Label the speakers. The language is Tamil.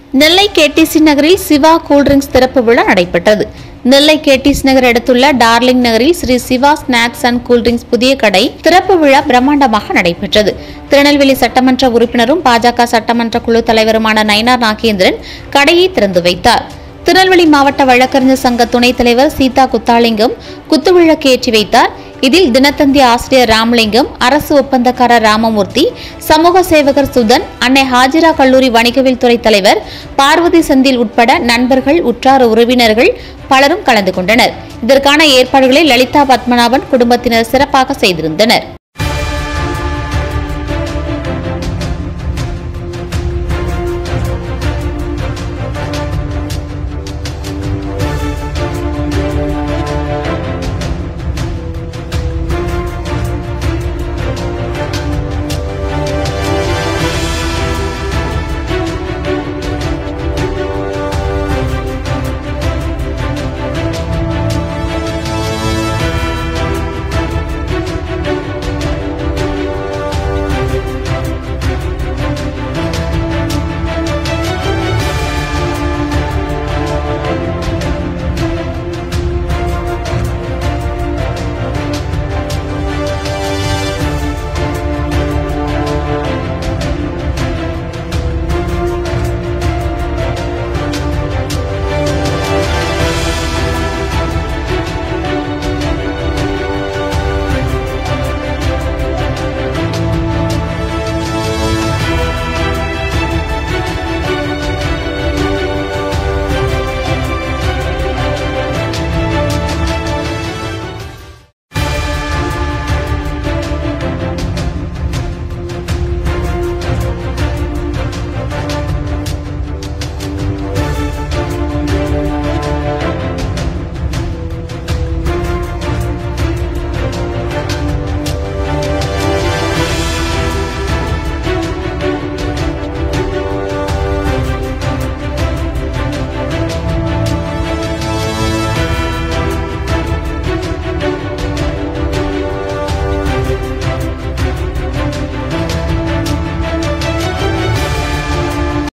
Speaker 1: நெல்லை கேடிசி நகரில் சிவா கூல்ட்ரிங்க்ஸ் திறப்பு விழா நடைபெற்றது நெல்லை கேடிசி நகர் அடுத்துள்ள டார்லிங் நகரில் Shri Siva snacks and cool drinks புதிய கடை திறப்பு விழா பிரம்மாண்டமாக நடைபெற்றது திருநெல்வேலி சட்டமன்ற உறுப்பினரும் பாஜக சட்டமன்ற குழு தலைவருமான நயனார் நாகேந்திரன் கடையை திறந்து வைத்தார் திருநெல்வேலி மாவட்ட வழக்கறிஞர் சங்க துணைத் தலைவர் சீதா குத்தாலிங்கம் குத்துவிளக்கு ஏற்றி வைத்தார் இதில் தினத்தந்தி ஆசிரியர் ராமலிங்கம் அரசு ஒப்பந்தக்காரர் ராமமூர்த்தி சமூக சேவகர் சுதன் அன்னை ஹாஜிரா கல்லூரி வணிகவியல் துறை தலைவர் பார்வதி செந்தில் உட்பட நண்பர்கள் உற்றார் உறவினர்கள் பலரும் கலந்து கொண்டனர் இதற்கான ஏற்பாடுகளை லலிதா பத்மநாபன் குடும்பத்தினர் சிறப்பாக செய்திருந்தனர்